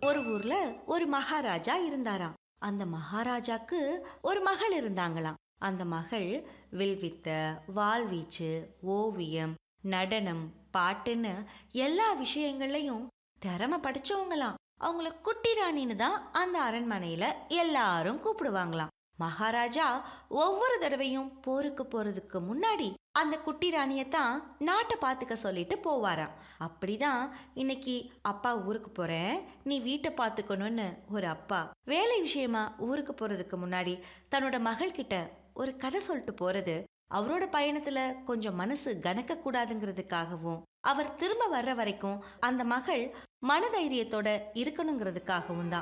ஒரு ஊர்ல ஒரு மகாராஜா இருந்தாராம் அந்த மகாராஜாக்கு ஒரு மகள் இருந்தாங்களாம் அந்த மகள் வில்வித்த வாள்வீச்சு ஓவியம் நடனம் பாட்டுன்னு எல்லா விஷயங்கள்லயும் திறமை படிச்சவங்களாம் அவங்கள குட்டி ராணின்னு தான் அந்த அரண்மனையில எல்லாரும் கூப்பிடுவாங்களாம் மகாராஜா ஒவ்வொரு தடவையும் போருக்கு போறதுக்கு முன்னாடி அந்த குட்டி ராணியத்தான் நாட்டை பார்த்துக்க சொல்லிட்டு போவாராம் அப்படிதான் இன்னைக்கு அப்பா ஊருக்கு போறேன் நீ வீட்டை பார்த்துக்கணும்னு ஒரு அப்பா வேலை விஷயமா ஊருக்கு போறதுக்கு முன்னாடி தன்னோட மகள் கிட்ட ஒரு கதை சொல்லிட்டு போறது அவரோட பயணத்துல கொஞ்சம் மனசு கனக்க கூடாதுங்கிறதுக்காகவும் அவர் திரும்ப வர்ற வரைக்கும் அந்த மகள் மனதைரியத்தோட இருக்கணுங்கிறதுக்காகவும் தான்